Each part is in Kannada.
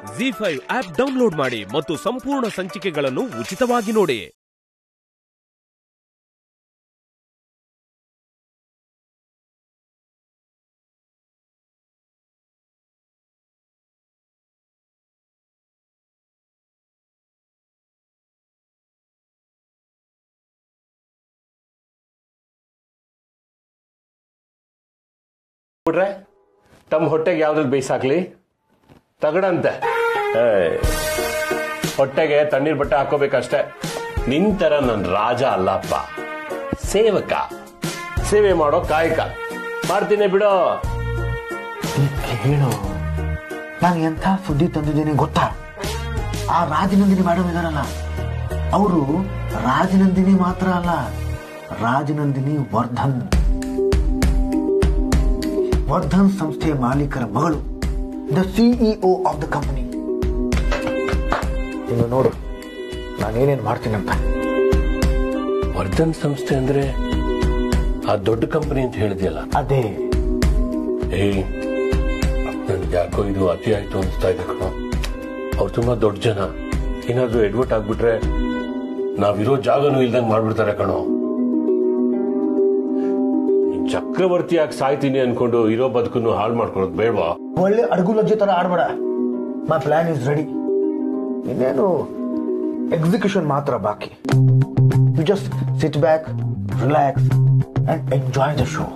ಜಿ ಫೈವ್ ಆಪ್ ಡೌನ್ಲೋಡ್ ಮಾಡಿ ಮತ್ತು ಸಂಪೂರ್ಣ ಸಂಚಿಕೆಗಳನ್ನು ಉಚಿತವಾಗಿ ನೋಡಿ ಬಿಟ್ರೆ ತಮ್ಮ ಹೊಟ್ಟೆಗೆ ಯಾವ್ದ್ರಲ್ಲಿ ಬೇಯಿಸಾಕ್ಲಿ ತಗಡಂತೆ ಏಯ್, ಹೊಟ್ಟೆಗೆ ತಣ್ಣೀರ್ ಬಟ್ಟೆ ಹಾಕೋಬೇಕಷ್ಟೇ ನಿಂತರ ನನ್ ರಾಜ ಅಲ್ಲಪ್ಪ ಸೇವಕ ಸೇವೆ ಮಾಡೋ ಕಾಯಕ ಮಾಡ್ತೀನಿ ಬಿಡೋ ಹೇಳು ನಾನು ಎಂಥ ಸುದ್ದಿ ತಂದಿದ್ದೀನಿ ಗೊತ್ತಾ ಆ ರಾಜನಂದಿನಿ ಮೇಡಮ್ ಇದಾರಲ್ಲ ಅವರು ರಾಜನಂದಿನಿ ಮಾತ್ರ ಅಲ್ಲ ರಾಜನಂದಿನಿ ವರ್ಧನ್ ವರ್ಧನ್ ಸಂಸ್ಥೆಯ ಮಾಲೀಕರ ಮಗಳು the CEO of the company ಇನ್ನು ನೋಡು ನಾನೇನೇನು ಮಾಡ್ತೀನಂತ ವರ್ಧನ್ ಸಂಸ್ಥೆ ಅಂದ್ರೆ ಆ ದೊಡ್ಡ ಕಂಪನಿ ಅಂತ ಹೇಳಿದ್ಯಲ್ಲ ಅದೇ ಏಯ್ ನನ್ಗೆ ಯಾಕೋ ಇದು ಅತಿ ಆಯ್ತು ಅನಿಸ್ತಾ ಇದೆ ಕಣೋ ಅವ್ರು ತುಂಬಾ ದೊಡ್ಡ ಜನ ಏನಾದ್ರೂ ಎಡ್ವರ್ಟ್ ಆಗ್ಬಿಟ್ರೆ ನಾವಿರೋ ಜಾಗನೂ ಇಲ್ದಂಗ್ ಮಾಡ್ಬಿಡ್ತಾರೆ ಕಣೋ ನೀನ್ ಚಕ್ರವರ್ತಿಯಾಗಿ ಸಾಯ್ತೀನಿ ಅನ್ಕೊಂಡು ಇರೋ ಬದುಕನ್ನು ಹಾಳು ಮಾಡ್ಕೊಳ್ಳೋದು ಬೇಡವಾ ಒಳ್ಳೆ ಅಡಗು ಲಜ್ಜೆ ತರ ಆಡ್ಬೇಡ ಮೈ ಪ್ಲಾನ್ ಇಸ್ ರೆಡಿ ಇನ್ನೇನು ಎಕ್ಸಿಕ್ಯೂಷನ್ ಮಾತ್ರ ಬಾಕಿ you just sit back relax and enjoy the show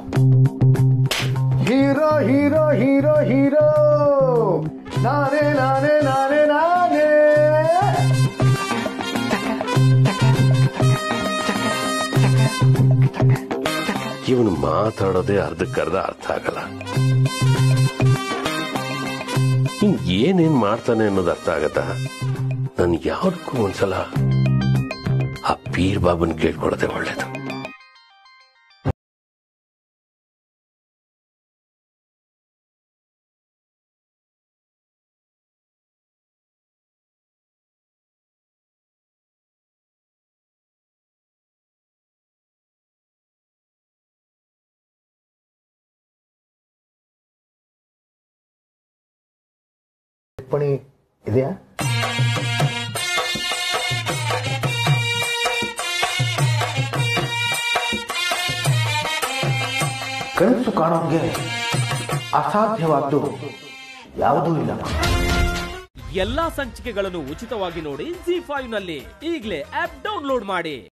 hero hero hero hero ನಾನೇ ನಾನೇ ನಾನೇ ನಾನೇ ಇವನು ಮಾತಾಡೋದೇ ಅರ್ಧಕ್ಕರ್ಧ ಅರ್ಥ ಆಗಲ್ಲ ಹಿಂಗ್ ಏನೇನ್ ಮಾಡ್ತಾನೆ ಅನ್ನೋದು ಅರ್ಥ ಆಗತ್ತಾ ನನ್ ಯಾವ್ದಕ್ಕೂ ಒಂದ್ಸಲ ಆ ಪೀರ್ ಬಾಬನ್ ಕೇಳ್ಕೊಳ್ಳೋದೇ ಒಳ್ಳೇದು ಟಿಪ್ಪಣಿ ಇದೆಯಾ ಕನಸು ಕಾಣೋನ್ಗೆ ಅಸಾಧ್ಯವಾದ್ದು ಯಾವುದೂ ಇಲ್ಲ ಎಲ್ಲಾ ಸಂಚಿಕೆಗಳನ್ನು ಉಚಿತವಾಗಿ ನೋಡಿ ಜಿ ಫೈವ್ ನಲ್ಲಿ ಈಗಲೇ ಆಪ್ ಡೌನ್ಲೋಡ್ ಮಾಡಿ